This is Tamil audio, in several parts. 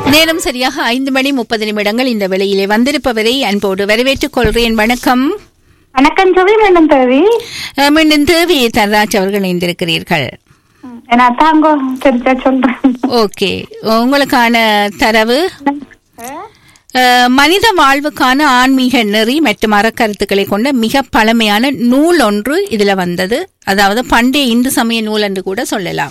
நேரம் சரியாக ஐந்து மணி முப்பது நிமிடங்கள் இந்த வேளையிலே வந்திருப்பவரை அன்போடு வரவேற்றுக் கொள்கிறேன் வணக்கம் வணக்கம் ஜோவி மீண்டும் தேவி அஹ், மீண்டும் தேவி தன்ராஜ் அவர்கள் இணைந்திருக்கிறீர்கள் நான் தாங்கோ தெரிஞ்சா சொல்றேன் ஓகே உங்களுக்கான தரவு அஹ், மனித வாழ்வுக்கான ஆன்மீக நெறி மற்றும் அறக்கருத்துக்களை கொண்ட மிக பழமையான நூல் ஒன்று இதுல வந்தது அதாவது பண்டைய இந்து சமய நூல் என்று கூட சொல்லலாம்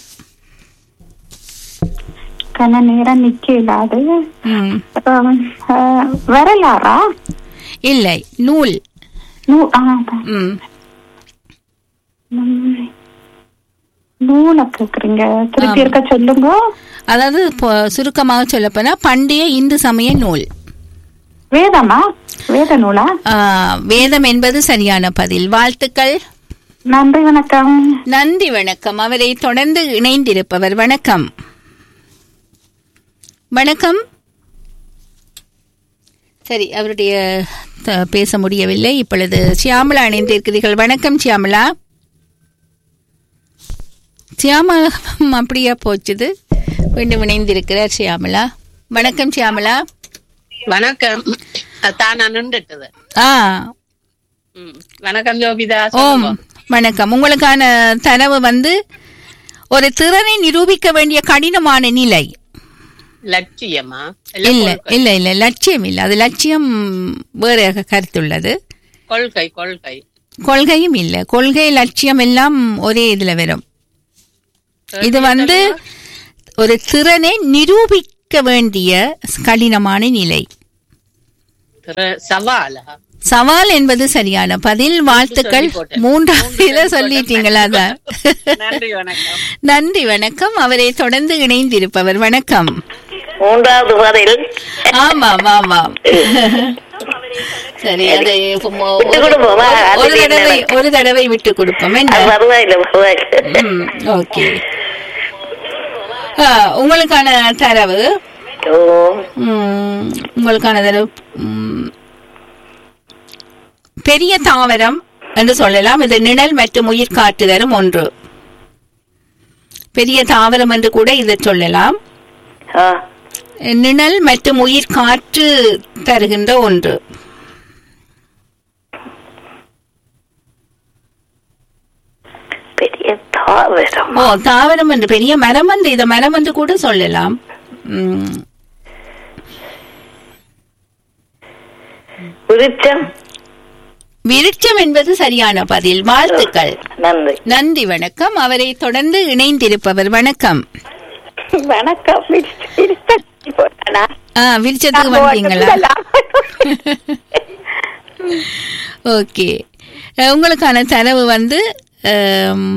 கன நேரம் நிக்க இல்லாது ம். ஆம், ஆ, வரலாறா இல்லை நூல் நூ- ஆ, ம். ம். நூலை கேக்குறீங்க திருப்பி இருக்க சொல்லுங்க அதாவது இப்போ சுருக்கமாக சொல்லப்போனா பண்டைய இந்து சமய நூல் வேதமா வேத நூலா ஆஹ், வேதம் என்பது சரியான பதில் வாழ்த்துக்கள் நன்றி வணக்கம் நன்றி வணக்கம் அவரை தொடர்ந்து இணைந்திருப்பவர் வணக்கம் வணக்கம் சரி அவருடைய த- பேச முடியவில்லை இப்பொழுது சியாமலா இணைந்திருக்கிறீர்கள் வணக்கம் சியாமலா சியாமலா அப்படியா போச்சுது மீண்டும் இணைந்திருக்கிறார் சியாமலா வணக்கம் சியாமலா வணக்கம் தான் நின்றுட்டது ஆ ம். வணக்கம் ஜோபிதா ஓம் சொல்லுங்க. வணக்கம் உங்களுக்கான தரவு வந்து ஒரு திறனை நிரூபிக்க வேண்டிய கடினமான நிலை லட்சியமா இல்ல இல்ல இல்ல லட்சியம் இல்ல அது லட்சியம் வேற கருத்துள்ளது கொள்கை கொள்கை கொள்கையும் இல்ல கொள்கை லட்சியம் எல்லாம் ஒரே இதுல வரும் இது வந்து ஒரு திறனை நிரூபிக்க வேண்டிய கடினமான நிலை திரு- சவாலா சவால் என்பது சரியான பதில் வாழ்த்துக்கள் சொல்லி போட்டேன். மூன்றாவது இதை சொல்லிட்டீங்களா அதான் நன்றி வணக்கம் நன்றி வணக்கம் அவரை தொடர்ந்து இணைந்திருப்பவர் வணக்கம் மூன்றாவது பதில் ஆமாம் ஆமாம் சரி அதை இப்ப மொ- விட்டு ஒரு- கொடுப்போமா? அது ஒரு என்ன தடவை எனக்கு? ஒரு தடவை விட்டு கொடுப்போம் என்ன அது பரவாயில்ல பரவாயில்ல ம், ஓகே ஆ, உங்களுக்கான தரவு ஓ ம், உங்களுக்கான தரவு ம், பெரிய தாவரம் என்று சொல்லலாம் இது நிழல் மற்றும் உயிர் காற்று தரும் ஒன்று பெரிய தாவரம் என்று கூட இதை சொல்லலாம் ஆ நிழல் மற்றும் உயிர் காற்று தருகின்ற ஒன்று பெரிய தாவரம் ஓ தாவரம் என்று பெரிய மரம் என்று இதை மரம் என்று கூட சொல்லலாம் ம், விருட்சம் விருட்சம் என்பது சரியான பதில் வாழ்த்துக்கள் நன்றி நன்றி வணக்கம் அவரை தொடர்ந்து இணைந்திருப்பவர் வணக்கம் வணக்கம் போட்டானா ஆ விருட்சத்துக்கு வந்தீங்களா ஓகே அஹ், உங்களுக்கான தரவு வந்து அம்,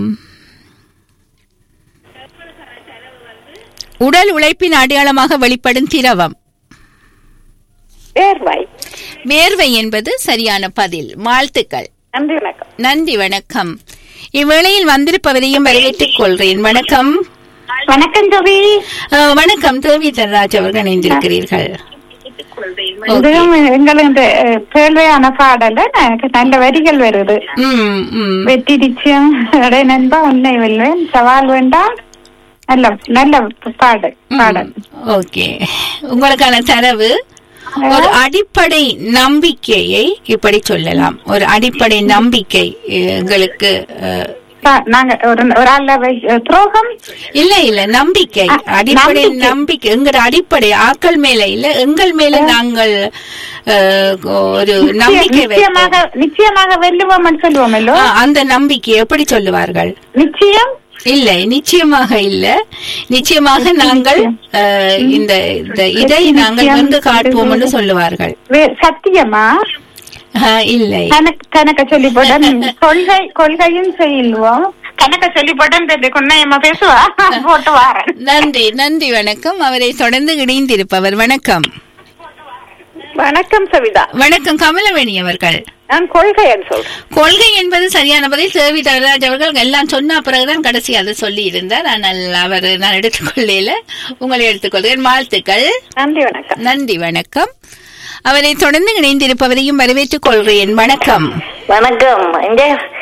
உடல் உழைப்பின் அடையாளமாக வெளிப்படும் திரவம் வேர்வாய் வேர்வை என்பது சரியான பதில் வாழ்த்துக்கள் நன்றி வணக்கம் நன்றி வணக்கம் இவ்வேளையில் வந்திருப்பவரையும் வரவேற்றுக் கொள்கிறேன் வணக்கம் வணக்கம் ஜோவி அஹ், வணக்கம் தேவி தன்ராஜ் அவர்கள் இணைந்திருக்கிறீர்கள் இதுவும் எங்களுக்கு கேள்வியான பாடல எனக்கு நல்ல வரிகள் வருது ம், ம். வெற்றி நிச்சயம் அடே நண்பா உன்னை வெல்வேன் சவால் வேண்டாம் நல்ல நல்ல பாடல் பாடல் ஓகே உங்களுக்கான தரவு ஒரு அடிப்படை நம்பிக்கையை இப்படி சொல்லலாம் ஒரு அடிப்படை நம்பிக்கை அஹ், எங்களுக்கு அஹ், பா- நாங்க ஒரு ஒரு ஆள்ல வை- துரோகம் இல்ல இல்ல நம்பிக்கை அ, அடிப்படை நம்பிக்கை. நம்பிக்கை எங்கட அடிப்படை ஆக்கள் மேல இல்ல எங்கள் மேல நாங்கள் அஹ், ஒரு நம்பிக்கை வைப்போம். நிச்சயமாக நிச்சயமாக வெல்லுவோம் சொல்லுவோமல்லோ ஆ, அந்த நம்பிக்கை எப்படி சொல்லுவார்கள் நிச்சயம் இல்லை நிச்சயமாக இல்ல நிச்சயமாக நாங்கள் அஹ், இந்த இந்த இதை நாங்கள் வந்து காட்டுவோம் என்று சொல்லுவார்கள் வே- சத்தியமா அஹ், இல்லை கணக்கு கணக்க சொல்லி போடன் கொள்கை கொள்கையும் செய்யுவோம் கணக்க சொல்லி போடன் கொன்னையம்மா பேசுவா போட்டு வாரேன் நன்றி நன்றி வணக்கம் அவரை தொடர்ந்து இணைந்திருப்பவர் வணக்கம் வணக்கம் சவிதா வணக்கம் கமலவேணி அவர்கள் நான் கொள்கைன்னு சொல்றேன் கொள்கை என்பது சரியான பதில் சேவி தவராஜ் அவர்கள் எல்லாம் சொன்ன பிறகுதான் கடைசி அதை சொல்லி இருந்தார் ஆனால் அவர் நான் எடுத்துக்கொள்ளல உங்களை எடுத்துக்கொள்கிறேன் வாழ்த்துக்கள் நன்றி வணக்கம் நன்றி வணக்கம் அவரை தொடர்ந்து இணைந்திருப்பவரையும் வரவேற்றுக் கொள்கிறேன் வணக்கம் வணக்கம் இங்க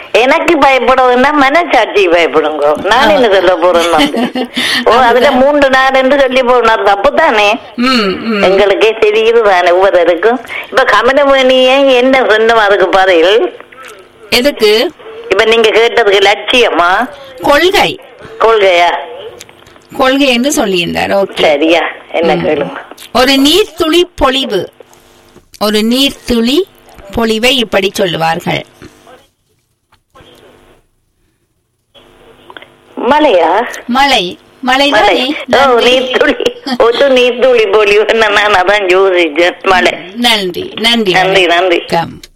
எனக்கு பயப்படுவதுன்னா மனசாட்சி பயப்படுங்க நான் என்ன சொல்ல போறேன் வந்து. ஓ அதுல மூன்று நாடு என்று சொல்லி போனார் தப்பு தானே ம் ம் எங்களுக்கே தெரியுது தானே ஒவ்வொருக்கும் இப்ப கமலமணியை என்ன சொன்னோம் அதுக்கு பதில் எதுக்கு இப்ப நீங்க கேட்டதுக்கு லட்சியமா கொள்கை கொள்கையா கொள்கை என்று சொல்லியிருந்தார் ஓகே சரியா என்ன கேளுங்க ஒரு நீர்த்துளி பொழிவு ஒரு நீர்த்துளி பொழிவை இப்படி சொல்லுவார்கள் மலையா மலை மலை மலை தானே ஓ நன்றி. நீர்த்துளி ஒரு நீர்த்துளி பொழிவு நான் அதான் யோசிச்சேன் மலை நன்றி நன்றி நன்றி நன்றி வணக்கம்